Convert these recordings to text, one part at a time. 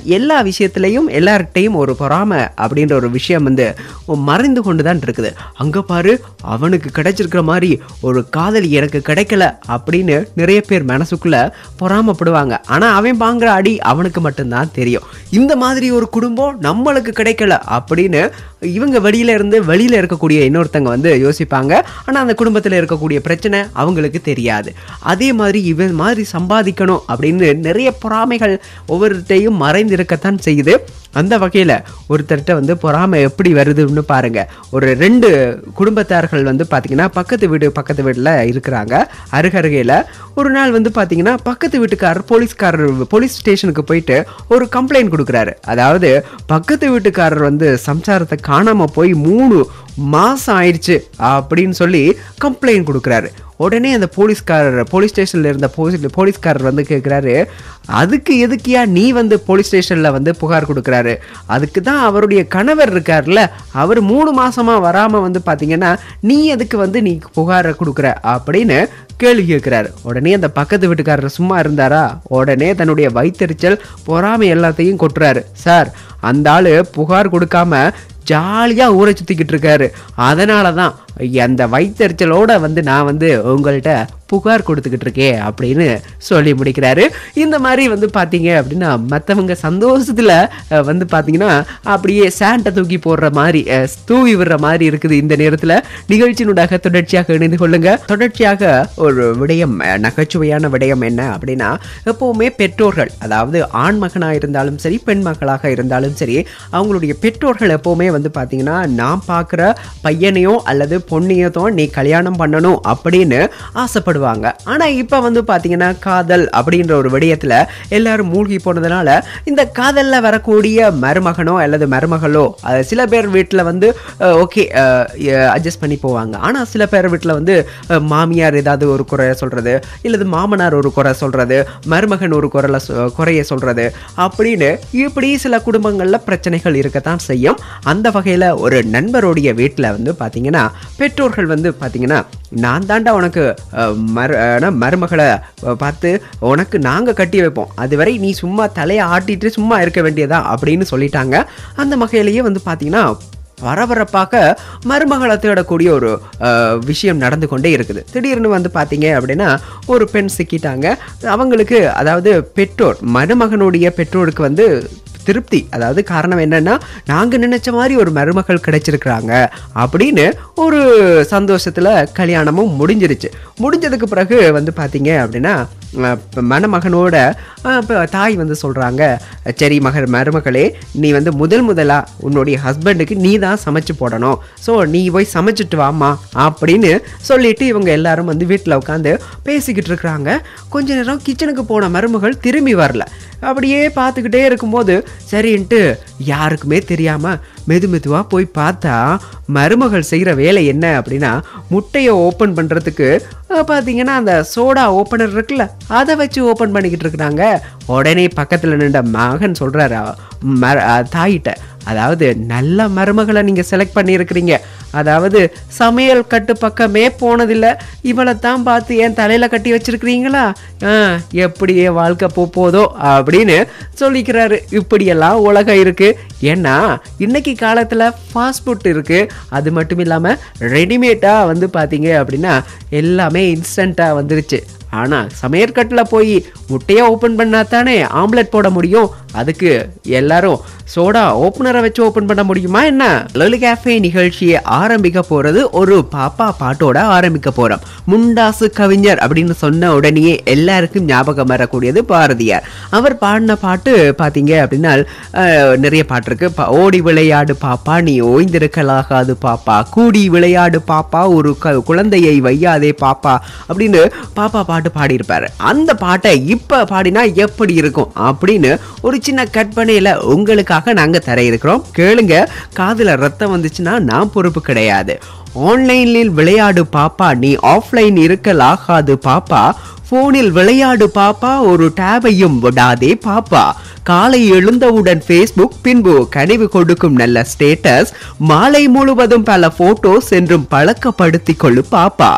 எல்லா விஷயத்துலையும் எல்லார்கிட்டையும் ஒரு பொறாமை அப்படின்ற ஒரு விஷயம் வந்து மறைந்து கொண்டு தான் இருக்குது அங்கே பாரு அவனுக்கு கிடைச்சிருக்கிற மாதிரி ஒரு காதலி எனக்கு கிடைக்கல அப்படின்னு நிறைய பேர் மனசுக்குள்ள பொறாமப்படுவாங்க ஆனால் அவன் வாங்குற அடி அவனுக்கு மட்டும்தான் தெரியும் இந்த மாதிரி ஒரு குடும்பம் நம்மளுக்கு கிடைக்கல அப்படின்னு இவங்க வெளியில இருந்து வெளியில இருக்கக்கூடிய இன்னொருத்தங்க வந்து யோசிப்பாங்க ஆனால் அந்த குடும்பத்தில் இருக்கக்கூடிய பிரச்சனை அவங்களுக்கு தெரியாது அதே மாதிரி இவன் மாதிரி சம்பாதிக்கணும் அப்படின்னு நிறைய பொறாமைகள் ஒவ்வொருத்தையும் மறைந்து இருக்கத்தான் செய்யுது அந்த வகையில் ஒருத்தர்கிட்ட வந்து பொறாமை எப்படி வருதுன்னு பாருங்க ஒரு ரெண்டு குடும்பத்தார்கள் வந்து பார்த்தீங்கன்னா பக்கத்து வீடு பக்கத்து வீட்டில் இருக்கிறாங்க அருகருகையில் ஒரு நாள் வந்து பார்த்தீங்கன்னா பக்கத்து வீட்டுக்காரர் போலீஸ்காரர் போலீஸ் ஸ்டேஷனுக்கு போயிட்டு ஒரு கம்ப்ளைண்ட் கொடுக்குறாரு அதாவது பக்கத்து வீட்டுக்காரர் வந்து சம்சாரத்தை காணாமல் போய் மூணு மாதம் ஆயிடுச்சு அப்படின்னு சொல்லி கம்ப்ளைண்ட் கொடுக்குறாரு உடனே அந்த போலீஸ்காரர் போலீஸ் ஸ்டேஷனில் இருந்த போலீஸ் போலீஸ்காரர் வந்து கேட்குறாரு அதுக்கு எதுக்கியா நீ வந்து போலீஸ் ஸ்டேஷனில் வந்து புகார் கொடுக்குறாரு அதுக்கு தான் அவருடைய கணவர் இருக்கார்ல அவர் மூணு மாசமாக வராமல் வந்து பார்த்தீங்கன்னா நீ எதுக்கு வந்து நீ புகாரை கொடுக்குற அப்படின்னு கேள்வி கேட்குறாரு உடனே அந்த பக்கத்து வீட்டுக்காரர் சும்மா இருந்தாரா உடனே தன்னுடைய வயிற்றெரிச்சல் பொறாமை எல்லாத்தையும் கொட்டுறாரு சார் அந்த ஆள் புகார் கொடுக்காம ஜாலியாக ஊரை சுற்றிக்கிட்டு இருக்காரு அதனால தான் அந்த வயிற்றெரிச்சலோட வந்து நான் வந்து உங்கள்கிட்ட புகார் கொடுத்துக்கிட்டு இருக்கேன் அப்படின்னு சொல்லி முடிக்கிறாரு இந்த மாதிரி வந்து பார்த்தீங்க அப்படின்னா மற்றவங்க சந்தோஷத்தில் வந்து பார்த்தீங்கன்னா அப்படியே சாண்டை தூக்கி போடுற மாதிரி அஹ், தூவி விடுற மாதிரி இருக்குது இந்த நேரத்தில் நிகழ்ச்சியினுடைய தொடர்ச்சியாக இணைந்து கொள்ளுங்க தொடர்ச்சியாக ஒரு விடயம் அஹ், நகைச்சுவையான விடயம் என்ன அப்படின்னா எப்போவுமே பெற்றோர்கள் அதாவது ஆண் மகனாக இருந்தாலும் சரி பெண் மக்களாக இருந்தாலும் சரி அவங்களுடைய பெற்றோர்கள் எப்போவுமே வந்து பார்த்தீங்கன்னா நான் பார்க்குற பையனையோ அல்லது பொண்ணையோ தான் நீ கல்யாணம் பண்ணணும் அப்படின்னு ஆசைப்படுவாங்க ஆனால் இப்போ வந்து பார்த்தீங்கன்னா காதல் அப்படின்ற ஒரு விடயத்தில் எல்லாரும் மூழ்கி போனதுனால இந்த காதலில் வரக்கூடிய மருமகனோ அல்லது மருமகளோ அது சில பேர் வீட்டில் வந்து ஓகே அட்ஜஸ்ட் பண்ணி போவாங்க ஆனால் சில பேர் வீட்டில் வந்து அஹ், மாமியார் ஏதாவது ஒரு குறை சொல்கிறது இல்லது மாமனார் ஒரு குறை சொல்கிறது மருமகன் ஒரு குரலை சொ- குறைய சொல்கிறது அப்படின்னு இப்படி சில குடும்பங்களில் பிரச்சனைகள் இருக்கத்தான் செய்யும் அந்த வகையில் ஒரு நண்பருடைய வீட்டில் வந்து பார்த்தீங்கன்னா பெற்றோர்கள் வந்து பார்த்தீங்கன்னா நான் தாண்டா உனக்கு அஹ், மரு அஹ், மருமகளை அஹ், பார்த்து உனக்கு நாங்கள் கட்டி வைப்போம் அதுவரை நீ சும்மா தலையை ஆட்டிட்டு சும்மா இருக்க வேண்டியதா அப்படின்னு சொல்லிட்டாங்க அந்த வகையிலேயே வந்து பார்த்தீங்கன்னா பரபரப்பாக மருமகளை தேடக்கூடிய ஒரு அஹ், விஷயம் நடந்து கொண்டே இருக்குது திடீர்னு வந்து பார்த்தீங்க அப்படின்னா ஒரு பெண் சிக்கிட்டாங்க அவங்களுக்கு அதாவது பெற்றோர் மருமகனுடைய பெற்றோருக்கு வந்து திருப்தி அதாவது காரணம் என்னன்னா நாங்கள் நினைச்ச மாதிரி ஒரு மருமகள் கிடைச்சிருக்கிறாங்க அப்படின்னு ஒரு சந்தோஷத்தில் கல்யாணமும் முடிஞ்சிருச்சு முடிஞ்சதுக்கு பிறகு வந்து பார்த்தீங்க அப்படின்னா அஹ், இப்ப மணமகனோட அஹ், இப்ப தாய் வந்து சொல்கிறாங்க சரி மகள் மருமகளே நீ வந்து முதல் முதலாக உன்னுடைய ஹஸ்பண்டுக்கு நீ தான் சமைச்சு போடணும் ஸோ நீ போய் சமைச்சிட்டு வாம்மா அப்படின்னு சொல்லிட்டு இவங்க எல்லாரும் வந்து வீட்டில் உட்காந்து பேசிக்கிட்டு இருக்கிறாங்க கொஞ்ச நேரம் கிச்சனுக்கு போன மருமகள் திரும்பி வரல அப்படியே பார்த்துக்கிட்டே இருக்கும்போது சரின்ட்டு யாருக்குமே தெரியாமல் மெது மெதுவாக போய் பார்த்தா மருமகள் செய்கிற வேலை என்ன அப்படின்னா முட்டையை ஓப்பன் பண்ணுறதுக்கு பார்த்தீங்கன்னா அந்த சோடா ஓப்பனர் இருக்குல்ல அதை வச்சு ஓப்பன் பண்ணிக்கிட்டு இருக்கிறாங்க உடனே பக்கத்தில் நின்ற மகன் சொல்கிறாரு மர அஹ் தாயிட்ட அதாவது நல்ல மருமகளை நீங்கள் செலக்ட் பண்ணியிருக்கிறீங்க அதாவது சமையல் கட்டு பக்கமே போனதில்லை இவளை தான் பார்த்து என் தலையில் கட்டி வச்சிருக்கிறீங்களா ஆ எப்படி என் வாழ்க்கை போ போதோ அப்படின்னு சொல்லிக்கிறாரு இப்படியெல்லாம் உலகம் இருக்குது ஏன்னா இன்னைக்கு காலத்தில் ஃபாஸ்ட் ஃபுட் இருக்குது அது மட்டும் இல்லாமல் ரெடிமேடாக வந்து பார்த்தீங்க அப்படின்னா எல்லாமே இன்ஸ்டண்ட்டாக வந்துருச்சு ஆனால் சமையற்கட்டில் போய் முட்டையை ஓப்பன் பண்ணா தானே ஆம்லெட் போட முடியும் அதுக்கு எல்லாரும் சோடா ஓப்பனரை வச்சு ஓப்பன் பண்ண முடியுமா என்ன லொலி கேஃபே நிகழ்ச்சியை ஆரம்பிக்க போகிறது ஒரு பாப்பா பாட்டோட ஆரம்பிக்க போகிறோம் முண்டாசு கவிஞர் அப்படின்னு சொன்ன உடனேயே எல்லாருக்கும் ஞாபகம் வரக்கூடியது பாரதியார் அவர் பாடின பாட்டு பார்த்தீங்க அப்படின்னா அஹ், நிறைய பாட்டு இருக்கு பா- ஓடி விளையாடு பாப்பா நீ ஓய்ந்திருக்கலாகாது பாப்பா கூடி விளையாடு பாப்பா ஒரு க குழந்தையை வையாதே பாப்பா அப்படின்னு பாப்பா பாட்டு பாடியிருப்பாரு அந்த பாட்டை இப்போ பாடினா எப்படி இருக்கும் அப்படின்னு ஒரு சின்ன கற்பனையில் உங்களுக்காக நாங்கள் தர இருக்கிறோம் கேளுங்க காதில் ரத்தம் வந்துச்சுன்னா நான் பொறுப்பு கிடையாது ஆன்லைனில் விளையாடு பாப்பா நீ ஆஃப்லைன் இருக்கலாகாது பாப்பா போனில் விளையாடு பாப்பா ஒரு டேபையும் விடாதே பாப்பா காலை எழுந்தவுடன் ஃபேஸ்புக் பின்பு கனிவு கொடுக்கும் நல்ல ஸ்டேட்டஸ் மாலை முழுவதும் பல போட்டோஸ் என்றும் பழக்கப்படுத்திக் கொள்ளு பாப்பா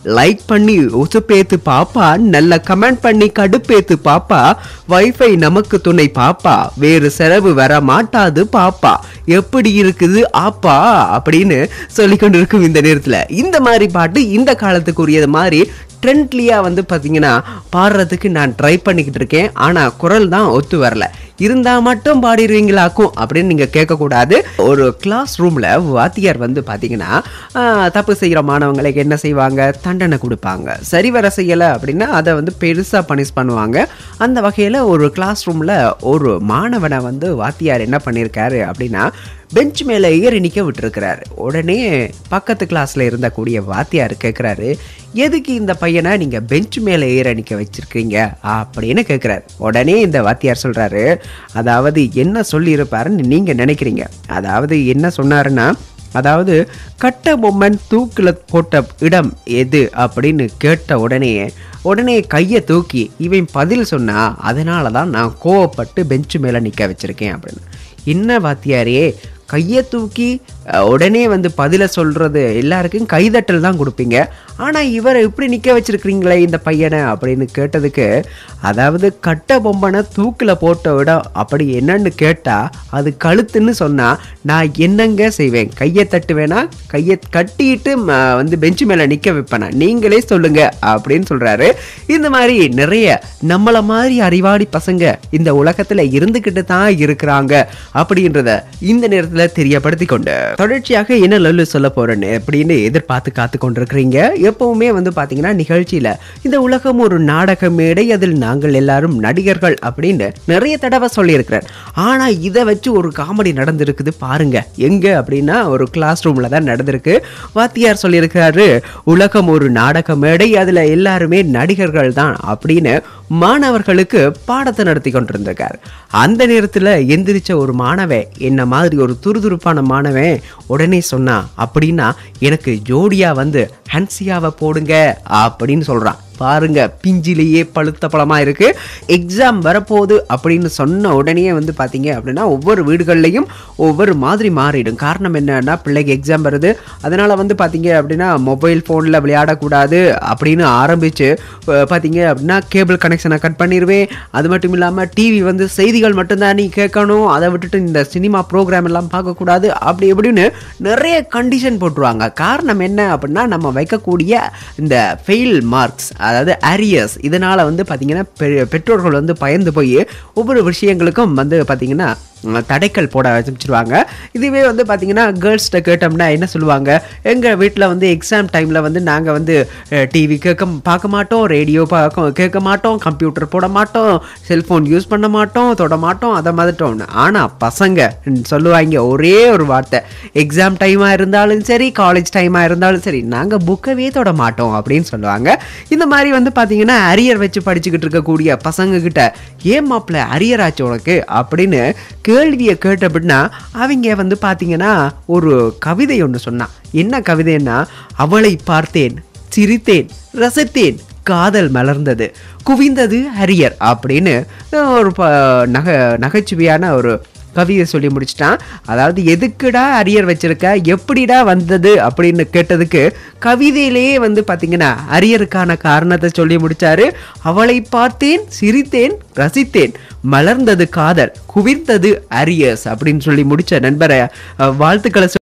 லைக் பண்ணி உசுப்பேத்து பாப்பா நல்ல கமெண்ட் பண்ணி கடுப்பேத்து பாப்பா வைஃபை நமக்கு துணை பாப்பா வேறு செலவு வர மாட்டாது பாப்பா எப்படி இருக்குது ஆப்பா அப்படின்னு சொல்லி கொண்டு இருக்கும் இந்த நேரத்துல இந்த மாதிரி பாட்டு இந்த காலத்துக்குரியது மாதிரி ட்ரெண்ட்லியா வந்து பாத்தீங்கன்னா பாடுறதுக்கு நான் ட்ரை பண்ணிக்கிட்டு இருக்கேன் ஆனா குரல் தான் ஒத்து வரல இருந்தா மட்டும் பாடிடுவீங்களாக்கும் அப்படின்னு நீங்க கேட்கக்கூடாது ஒரு கிளாஸ் ரூம்ல வாத்தியார் வந்து பாத்தீங்கன்னா ஆஹ், தப்பு செய்யற மாணவங்களுக்கு என்ன செய்வாங்க தண்டனை கொடுப்பாங்க சரி வர செய்யல அப்படின்னா அதை வந்து பெருசா பனிஷ் பண்ணுவாங்க அந்த வகையில ஒரு கிளாஸ் ரூம்ல ஒரு மாணவனை வந்து வாத்தியார் என்ன பண்ணியிருக்காரு அப்படின்னா பெஞ்ச் மேலே ஏறி நிற்க விட்டுருக்கிறாரு உடனே பக்கத்து கிளாஸில் இருந்தக்கூடிய வாத்தியார் கேட்குறாரு எதுக்கு இந்த பையனை நீங்கள் பெஞ்ச் மேலே ஏற நிற்க வச்சிருக்கீங்க அப்படின்னு கேட்குறாரு உடனே இந்த வாத்தியார் சொல்கிறாரு அதாவது என்ன சொல்லியிருப்பாருன்னு நீங்கள் நினைக்கிறீங்க அதாவது என்ன சொன்னாருன்னா அதாவது கட்ட பொம்மன் தூக்கில் போட்ட இடம் எது அப்படின்னு கேட்ட உடனே உடனே கையை தூக்கி இவன் பதில் சொன்னா அதனால தான் நான் கோவப்பட்டு பெஞ்சு மேலே நிற்க வச்சிருக்கேன் அப்படின்னு என்ன வாத்தியாரே கையை தூக்கி அஹ், உடனே வந்து பதிலை சொல்றது எல்லாருக்கும் கைதட்டல் தான் கொடுப்பீங்க ஆனால் இவரை இப்படி நிற்க வச்சிருக்கிறீங்களே இந்த பையனை அப்படின்னு கேட்டதுக்கு அதாவது கட்ட பொம்பனை தூக்கில் போட்ட இடம் அப்படி என்னன்னு கேட்டால் அது கழுத்துன்னு சொன்னால் நான் என்னங்க செய்வேன் கையை தட்டுவேனா கையை கட்டிட்டு ம, வந்து பெஞ்சு மேலே நிற்க வைப்பேனா நீங்களே சொல்லுங்க அப்படின்னு சொல்கிறாரு இந்த மாதிரி நிறைய நம்மள மாதிரி அறிவாளி பசங்க இந்த உலகத்தில் இருந்துக்கிட்டு தான் இருக்கிறாங்க அப்படின்றத இந்த நேரத்தில் தெரியப்படுத்தி கொண்டு தொடர்ச்சியாக என்ன லல்லு சொல்ல போறேன்னு அப்படின்னு எதிர்பார்த்து காத்து கொண்டிருக்கிறீங்க எப்பவுமே வந்து பார்த்தீங்கன்னா நிகழ்ச்சியில் இந்த உலகம் ஒரு நாடக மேடை அதில் நாங்கள் எல்லாரும் நடிகர்கள் அப்படின்னு நிறைய தடவை சொல்லியிருக்கிறார் ஆனால் இதை வச்சு ஒரு காமெடி நடந்திருக்குது பாருங்க எங்க அப்படின்னா ஒரு கிளாஸ் ரூம்ல தான் நடந்திருக்கு வாத்தியார் சொல்லியிருக்கிறாரு உலகம் ஒரு நாடக மேடை அதில் எல்லாருமே நடிகர்கள் தான் அப்படின்னு மாணவர்களுக்கு பாடத்தை நடத்தி கொண்டிருந்திருக்கார் அந்த நேரத்தில் எந்திரிச்ச ஒரு மாணவன் என்ன மாதிரி ஒரு துருதுருப்பான மாணவன் உடனே சொன்னா அப்படின்னா எனக்கு ஜோடியா வந்து ஹன்சியாவை போடுங்க அப்படின்னு சொல்றான் பாருங்க பிஞ்சிலேயே பழுத்த பழமா இருக்கு எக்ஸாம் வரப்போகுது அப்படின்னு சொன்ன உடனே வந்து பாத்தீங்க அப்படின்னா ஒவ்வொரு வீடுகள்லையும் ஒவ்வொரு மாதிரி மாறிடும் காரணம் என்னன்னா பிள்ளைக்கு எக்ஸாம் வருது அதனால வந்து பாத்தீங்க அப்படின்னா மொபைல் ஃபோனில் விளையாடக்கூடாது அப்படின்னு ஆரம்பிச்சு அஹ், பாத்தீங்க அப்படின்னா கேபிள் கனெக்ஷனை கட் பண்ணிடுவேன் அது மட்டும் இல்லாமல் டிவி வந்து செய்திகள் மட்டும்தான் நீ கேட்கணும் அதை விட்டுட்டு இந்த சினிமா ப்ரோக்ராம் எல்லாம் பார்க்கக்கூடாது அப்படி இப்படின்னு நிறைய கண்டிஷன் போட்டுருவாங்க காரணம் என்ன அப்படின்னா நம்ம வைக்கக்கூடிய இந்த ஃபெயில் மார்க்ஸ் அதாவது அரியர்ஸ் இதனால் வந்து பார்த்திங்கன்னா பெ- பெற்றோர்கள் வந்து பயந்து போய் ஒவ்வொரு விஷயங்களுக்கும் வந்து பார்த்திங்கன்னா உம், தடைக்கல் போட ஆரம்பிச்சிருவாங்க இதுவே வந்து பார்த்திங்கன்னா கேர்ள்ஸ்கிட்ட கேட்டோம்னா என்ன சொல்லுவாங்க எங்கள் வீட்டில் வந்து எக்ஸாம் டைமில் வந்து நாங்கள் வந்து டிவி கேட்க பார்க்க மாட்டோம் ரேடியோ பார்க்க கேட்க மாட்டோம் கம்ப்யூட்டர் போட மாட்டோம் செல்ஃபோன் யூஸ் பண்ண மாட்டோம் தொட மாட்டோம் அதை மாதிரிட்டோம்னு ஆனால் பசங்க ம், சொல்லுவாங்க ஒரே ஒரு வார்த்தை எக்ஸாம் டைமாக இருந்தாலும் சரி காலேஜ் டைமாக இருந்தாலும் சரி நாங்கள் புக்கவே தொட மாட்டோம் அப்படின்னு சொல்லுவாங்க இந்த மாதிரி வந்து பார்த்தீங்கன்னா அரியர் வச்சு படிச்சுக்கிட்டு இருக்கக்கூடிய பசங்க கிட்ட ஏன் மாப்பிள்ள அரியர் ஆச்சு உனக்கு அப்படின்னு கேள்வியை கேட்ட அப்படின்னா அவங்க வந்து பார்த்தீங்கன்னா ஒரு கவிதை ஒன்று சொன்னான் என்ன கவிதைன்னா அவளை பார்த்தேன் சிரித்தேன் ரசித்தேன் காதல் மலர்ந்தது குவிந்தது அரியர் அப்படின்னு ஒரு ப நக நகைச்சுவையான ஒரு கவிதை சொல்லி முடிச்சிட்டான் அதாவது எதுக்குடா அரியர் வச்சிருக்க எப்படிடா வந்தது அப்படின்னு கேட்டதுக்கு கவிதையிலேயே வந்து பார்த்தீங்கன்னா அரியருக்கான காரணத்தை சொல்லி முடிச்சாரு அவளை பார்த்தேன் சிரித்தேன் ரசித்தேன் மலர்ந்தது காதல் குவிந்தது அரியர்ஸ் அப்படின்னு சொல்லி முடிச்ச நண்பரை அஹ், வாழ்த்துக்களை